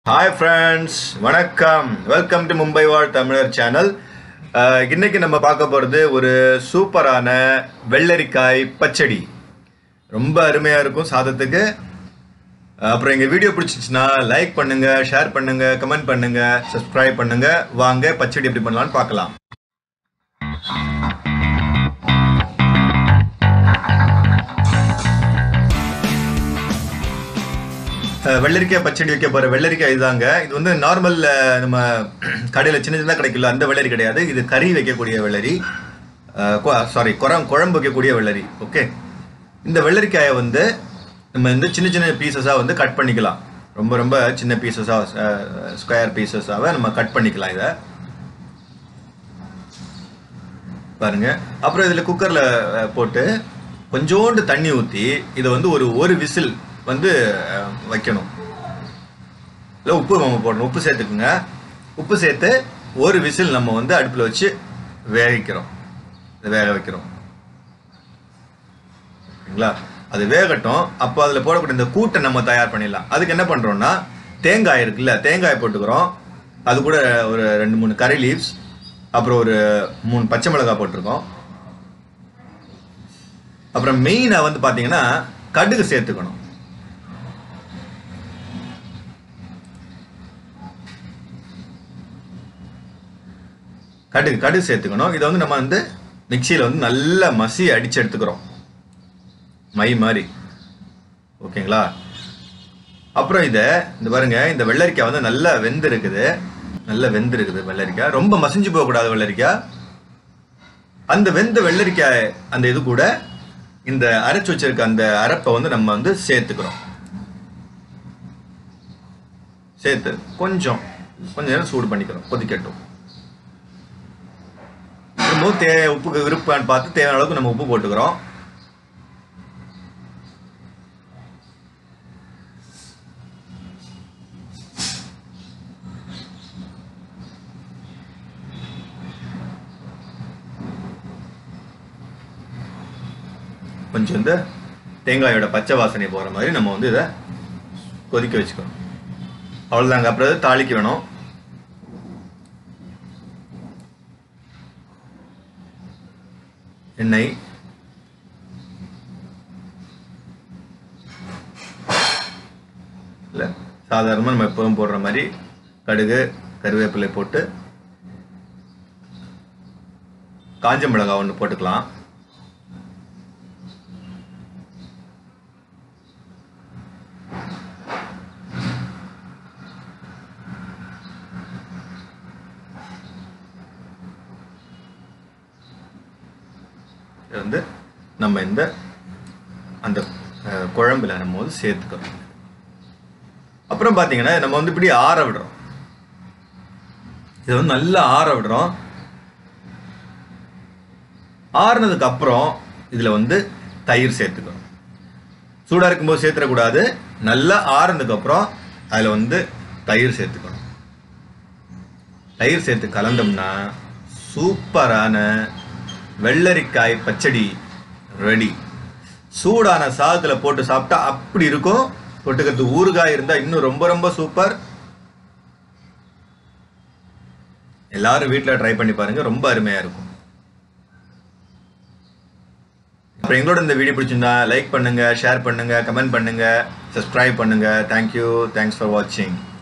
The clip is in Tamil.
ஹாய் ஃப்ரெண்ட்ஸ் வணக்கம் வெல்கம் டு மும்பை வாழ் தமிழர் சேனல் இன்னைக்கு நம்ம பார்க்க போகிறது ஒரு சூப்பரான வெள்ளரிக்காய் பச்சடி ரொம்ப அருமையாக இருக்கும் சாதத்துக்கு அஹ், அப்புறம் எங்கள் வீடியோ பிடிச்சிச்சுன்னா லைக் பண்ணுங்க ஷேர் பண்ணுங்க கமெண்ட் பண்ணுங்க சப்ஸ்கிரைப் பண்ணுங்க வாங்க பச்சடி எப்படி பண்ணலாம்னு பார்க்கலாம் அஹ் வெள்ளரிக்காய் பச்சடி வைக்க போற வெள்ளரிக்காய் இதுதாங்க இது வந்து நார்மல் நம்ம கடையில் சின்ன சின்னதாக கிடைக்கல அந்த வெள்ளரி கிடையாது இது கறி வைக்கக்கூடிய வெள்ளரி சாரி குழம்பு குழம்பு வைக்கக்கூடிய வெள்ளரி ஓகே இந்த வெள்ளரிக்காயை வந்து நம்ம வந்து சின்ன சின்ன பீசஸாக வந்து கட் பண்ணிக்கலாம் ரொம்ப ரொம்ப சின்ன பீசஸாக ஸ்கொயர் பீசஸாக நம்ம கட் பண்ணிக்கலாம் இதை பாருங்க அப்புறம் இதில் குக்கரில் போட்டு கொஞ்சோண்டு தண்ணி ஊற்றி இதை வந்து ஒரு ஒரு விசில் வந்து அஹ், வைக்கணும் இல்லை உப்பு நம்ம போடணும் உப்பு சேர்த்துக்குங்க உப்பு சேர்த்து ஒரு விசில் நம்ம வந்து அடுப்பில் வச்சு வேகிக்கிறோம் இதை வேக வைக்கிறோம் ஓகேங்களா அது வேகட்டும் அப்போ அதில் போடக்கூடிய இந்த கூட்டை நம்ம தயார் பண்ணிடலாம் அதுக்கு என்ன பண்ணுறோம்னா தேங்காய் இருக்குல்ல தேங்காய் போட்டுக்கிறோம் அது கூட ஒரு ரெண்டு மூணு கறி லீவ்ஸ் அப்புறம் ஒரு மூணு பச்சை மிளகாய் போட்டிருக்கோம் அப்புறம் மெயினாக வந்து பார்த்தீங்கன்னா கடுகு சேர்த்துக்கணும் கடுகு கடுகு சேர்த்துக்கணும் இதை வந்து நம்ம வந்து மிக்சியில் வந்து நல்லா மசி அடிச்சு எடுத்துக்கிறோம் மை மாதிரி ஓகேங்களா அப்புறம் இதை இந்த பாருங்க இந்த வெள்ளரிக்காய் வந்து நல்லா வெந்து இருக்குது நல்லா வெந்து இருக்குது வெள்ளரிக்காய் ரொம்ப மசிஞ்சு போகக்கூடாது வெள்ளரிக்காய் அந்த வெந்த வெள்ளரிக்காய் அந்த இது கூட இந்த அரைச்சு வச்சிருக்க அந்த அரைப்பை வந்து நம்ம வந்து சேர்த்துக்கிறோம் சேர்த்து கொஞ்சம் கொஞ்ச நேரம் சூடு பண்ணிக்கிறோம் கொதிக்கட்டும் திரும்ப தே உப்புக்கு விருப்பான்னு பார்த்து தேவையான அளவுக்கு நம்ம உப்பு போட்டுக்கிறோம் கொஞ்சம் இந்த தேங்காயோட பச்சை வாசனை போகிற மாதிரி நம்ம வந்து இதை கொதிக்க வச்சுக்கணும் அவ்வளோதாங்க அப்புறம் இதை தாளிக்க வேணும் எண்ணெய் இல்லை சாதாரணமாக நம்ம எப்பவும் போடுற மாதிரி கடுகு கருவேப்பிலை போட்டு காஞ்ச மிளகாய் ஒன்று போட்டுக்கலாம் இது வந்து நம்ம இந்த அந்த அஹ், குழம்புல நம்ம வந்து சேர்த்துக்கிறோம் அப்புறம் பார்த்தீங்கன்னா நம்ம வந்து இப்படி ஆற விடுறோம் இதை வந்து நல்லா ஆற விடுறோம் ஆறுனதுக்கு அப்புறம் இதில் வந்து தயிர் சேர்த்துக்கணும் சூடாக இருக்கும்போது சேர்த்துடக்கூடாது நல்லா ஆறுனதுக்கு அப்புறம் அதில் வந்து தயிர் சேர்த்துக்கணும் தயிர் சேர்த்து கலந்தோம்னா சூப்பரான வெள்ளரிக்காய் பச்சடி ரெடி சூடான சாதத்தில் போட்டு சாப்பிட்டா அப்படி இருக்கும் தொட்டுக்கிறது ஊறுகாய் இருந்தால் இன்னும் ரொம்ப ரொம்ப சூப்பர் எல்லாரும் வீட்டில் ட்ரை பண்ணி பாருங்க ரொம்ப அருமையாக இருக்கும் அப்புறம் எங்களோட இந்த வீடியோ பிடிச்சிருந்தா லைக் பண்ணுங்க ஷேர் பண்ணுங்க கமெண்ட் பண்ணுங்க சப்ஸ்கிரைப் பண்ணுங்க தேங்க்யூ தேங்க்ஸ் ஃபார் வாட்சிங்